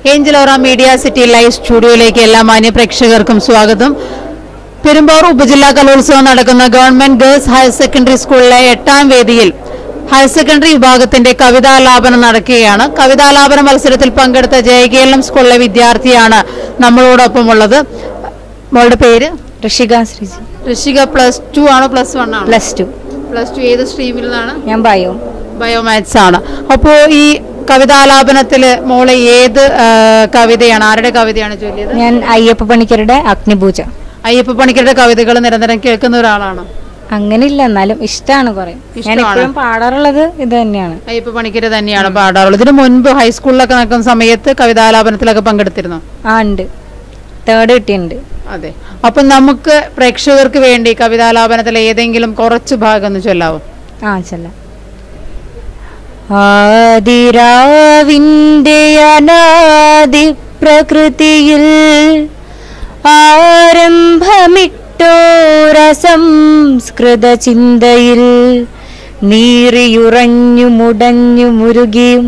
ഏഞ്ചലോറ media city live സ്റ്റുഡിയോയിലേക്ക് എല്ലാ മാന്യ പ്രേക്ഷകർക്കും സ്വാഗതം പെരുമ്പാവൂർ ഉപജില്ലാ കലോത്സവം നടക്കുന്ന ഗവൺമെന്റ് ഗേൾസ് ഹയർ സെക്കൻഡറി സ്കൂളിലെ എട്ടാം വേദിയിൽ ഹയർ സെക്കൻഡറി വിഭാഗത്തിന്റെ കവിതാലാപനം നടക്കുകയാണ് കവിതാലാപന മത്സരത്തിൽ പങ്കെടുത്ത ജയകേരളം സ്കൂളിലെ വിദ്യാർത്ഥിയാണ് നമ്മളോടൊപ്പം ഉള്ളത് മോളുടെ പേര് ഋഷിക ശ്രീജി ഋഷിക പ്ലസ് ടു ആണോ പ്ലസ് വൺ ആണോ പ്ലസ് ടു പ്ലസ് ടു ഏത് സ്ട്രീമിൽ നിന്നാണ് ഞാൻ ബയോ ബയോമാത്സ് ആണ് അപ്പോൾ ഈ കവിതാലാപനത്തിൽ മോളെ ഏത് ആ, കവിതയാണ് ആരുടെ കവിതയാണ് ചൊല്ലിയത് ഞാൻ അയ്യപ്പ പണിക്കരുടെ അഗ്നിപൂജ അയ്യപ്പ പണിക്കരുടെ കവിതകൾ നിരന്തരം കേൾക്കുന്ന ഒരാളാണ് അങ്ങനെയില്ല എന്നാലും ഇഷ്ടമാണ് കുറെ ഞാൻ ഇഷ്ടമാണ്. എപ്പോഴും പാടാറുള്ളത് ഇത് തന്നെയാണ് അയ്യപ്പ പണിക്കര് തന്നെയാണ് പാടാറുള്ളത് ഇതിനു മുൻപ് ഹൈസ്കൂളിലൊക്കെ നടക്കുന്ന സമയത്ത് കവിതാലാപനത്തിലൊക്കെ പങ്കെടുത്തിരുന്നു ആ ഉണ്ട് തേർഡ് കിട്ടിയിട്ടുണ്ട് അതെ അപ്പൊ നമുക്ക് പ്രേക്ഷകർക്ക് വേണ്ടി കവിതാലാപനത്തിലെ ഏതെങ്കിലും കുറച്ച് ഭാഗം ഒന്ന് ചൊല്ലാവോ ആ ചെല്ല ആദിരാവിൻ്റെ അനാദി പ്രകൃതിയിൽ ആരംഭമിട്ടോരസംസ്കൃത ചിന്തയിൽ നീറിയുറഞ്ഞു മുടഞ്ഞു മുരുകിയും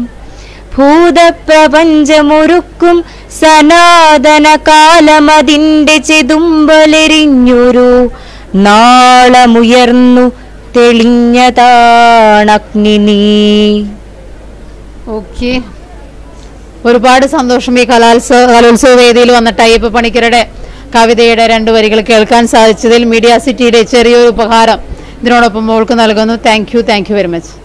ഭൂതപ്രപഞ്ചമൊരുക്കും സനാതന കാലമതിൻ്റെ ചെതുമ്പലെരിഞ്ഞൊരു നാളമുയർന്നു തെളിഞ്ഞതാണഗ്നി നീ ഓക്കെ ഒരുപാട് സന്തോഷം ഈ കലോത്സവ കലോത്സവ വേദിയിൽ വന്നിട്ട് അയ്യപ്പ പണിക്കരുടെ കവിതയുടെ രണ്ട് വരികൾ കേൾക്കാൻ സാധിച്ചതിൽ മീഡിയ സിറ്റിയുടെ ചെറിയൊരു ഉപഹാരം ഇതിനോടൊപ്പം മോൾക്ക് നൽകുന്നു thank you thank you very much